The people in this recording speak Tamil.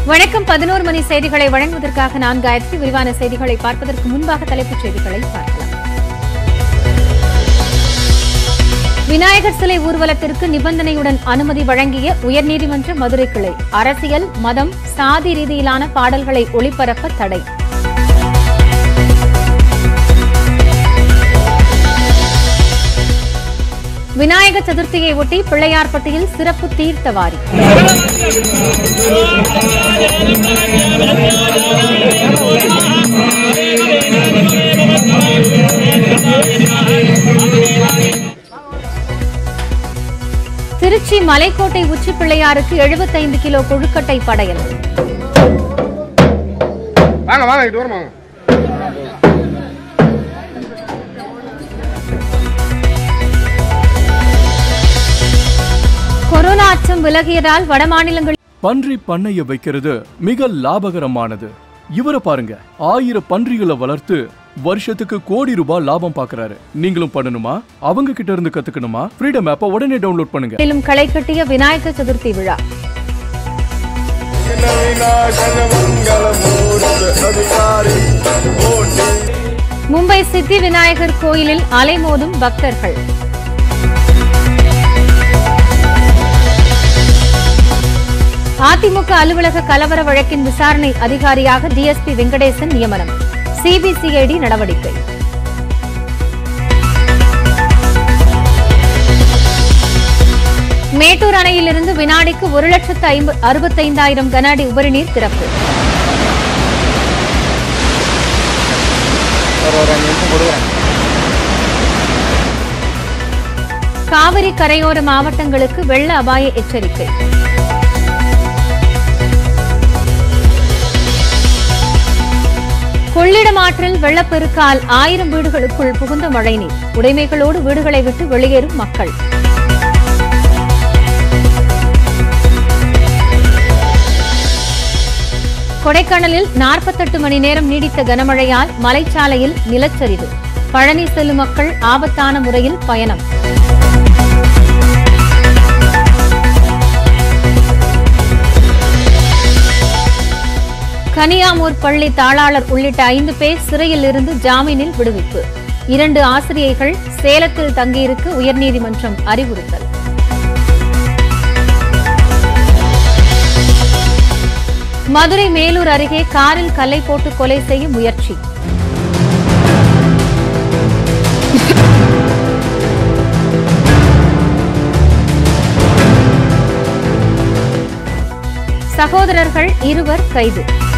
வணக்கம் பதினோரு மணி செய்திகளை வழங்குவதற்காக நான் காயத்ரி விரிவான செய்திகளை பார்ப்பதற்கு முன்பாக தலைப்புச் செய்திகளை பார்க்கலாம் விநாயகர் சிலை ஊர்வலத்திற்கு நிபந்தனையுடன் அனுமதி வழங்கிய உயர்நீதிமன்ற மதுரை கிளை அரசியல் மதம் சாதி ரீதியிலான பாடல்களை ஒளிபரப்ப தடை விநாயக சதுர்த்தியை ஒட்டி பிள்ளையார்பட்டியில் சிறப்பு தீர்த்தவாரி திருச்சி மலைக்கோட்டை உச்சி பிள்ளையாருக்கு எழுபத்தைந்து கிலோ கொழுக்கட்டை படையல் வாங்க வாங்க இட்டு வரும் வாங்க கொரோனா அச்சம் விலகியதால் வடமாநிலங்களில் பன்றி பண்ணைய வைக்கிறது மிக லாபகரமானது இவரை பாருங்க ஆயிரம் பன்றிகளை வளர்த்து வருஷத்துக்கு கோடி ரூபாய் லாபம் பாக்குறாரு நீங்களும் பண்ணணுமா அவங்க கிட்ட இருந்து கத்துக்கணுமா ஃப்ரீடம் ஆப்பை உடனே டவுன்லோட் பண்ணுங்க களை கட்டிய விநாயக சதுர்த்தி விழா மும்பை சித்தி விநாயகர் கோயிலில் அலைமோதும் பக்தர்கள் அதிமுக அலுவலக கலவர வழக்கின் விசாரணை அதிகாரியாக டிஎஸ்பி வெங்கடேசன் நியமனம் சிபிசிஐடி நடவடிக்கை மேட்டூர் அணையிலிருந்து வினாடிக்கு ஒரு லட்சத்து ஐம்ப- அறுபத்தைந்தாயிரம் கன அடி உபரிநீர் திறப்பு காவிரி கரையோர மாவட்டங்களுக்கு வெள்ள அபாய எச்சரிக்கை கொள்ளிடம் ஆற்றில் வெள்ளப்பெருக்கால் ஆயிரம் வீடுகளுக்குள் புகுந்த மழைநீர் உடைமைகளோடு வீடுகளை விட்டு வெளியேறும் மக்கள் கொடைக்கானலில் நாற்பத்தெட்டு மணி நேரம் நீடித்த கனமழையால் மலைச்சாலையில் நிலச்சரிவு பழனி செல்லும் மக்கள் ஆபத்தான முறையில் பயணம் கனியாமூர் பள்ளி தாளாளர் உள்ளிட்ட ஐந்து பேர் சிறையில் இருந்து ஜாமீனில் விடுவிப்பு இரண்டு ஆசிரியைகள் சேலத்தில் தங்கியிருக்க உயர்நீதிமன்றம் அறிவுறுத்தல் மதுரை மேலூர் அருகே காரில் கல்லை போட்டு கொலை செய்ய முயற்சி சகோதரர்கள் இருவர் கைது